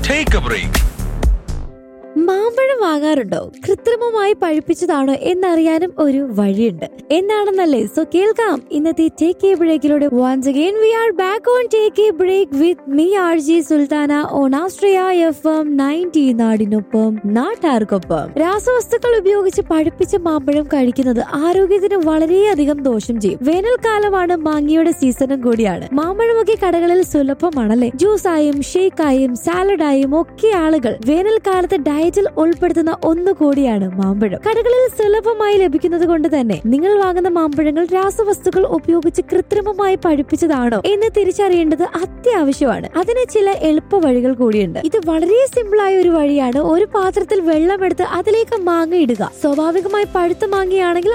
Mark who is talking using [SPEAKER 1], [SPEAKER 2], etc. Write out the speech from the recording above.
[SPEAKER 1] Take a break.
[SPEAKER 2] മാമ്പഴം വാങ്ങാറുണ്ടോ കൃത്രിമമായി പഴുപ്പിച്ചതാണോ എന്നറിയാനും ഒരു വഴിയുണ്ട് എന്താണെന്നല്ലേ സോ കേൾക്കാം ഇന്നത്തെ ടേക്ക് എ ബ്രേക്കിലൂടെ once again we are back on take a break with me R G Sultana on ആസ്ട്രിയ എഫ് എം നയൻറ്റി നാടിനൊപ്പം നാട്ടാർക്കൊപ്പം രാസവസ്തുക്കൾ ഉപയോഗിച്ച് പഴുപ്പിച്ച മാമ്പഴം കഴിക്കുന്നത് ആരോഗ്യത്തിന് വളരെയധികം ദോഷം ചെയ്യും വേനൽക്കാലമാണ് മാങ്ങയുടെ സീസണും കൂടിയാണ് മാമ്പഴമൊക്കെ കടകളിൽ സുലഭമാണല്ലേ ജ്യൂസായും ഷേക്കായും സാലഡായും ഒക്കെ ആളുകൾ വേനൽക്കാലത്ത് ഡയറ്റിൽ ഉൾപ്പെടുത്തുന്ന ഒന്നു കൂടിയാണ് മാമ്പഴം കടകളിൽ സുലഭമായി ലഭിക്കുന്നത് കൊണ്ട് തന്നെ നിങ്ങൾ വാങ്ങുന്ന മാമ്പഴങ്ങൾ രാസവസ്തുക്കൾ ഉപയോഗിച്ച് കൃത്രിമമായി പഴുപ്പിച്ചതാണോ എന്ന് തിരിച്ചറിയേണ്ടത് അത്യാവശ്യമാണ് അതിന് ചില എളുപ്പ വഴികൾ കൂടിയുണ്ട് ഇത് വളരെ സിമ്പിൾ ആയ ഒരു വഴിയാണ് ഒരു പാത്രത്തിൽ വെള്ളമെടുത്ത് അതിലേക്ക് മാങ്ങ ഇടുക സ്വാഭാവികമായി പഴുത്ത മാങ്ങയാണെങ്കിൽ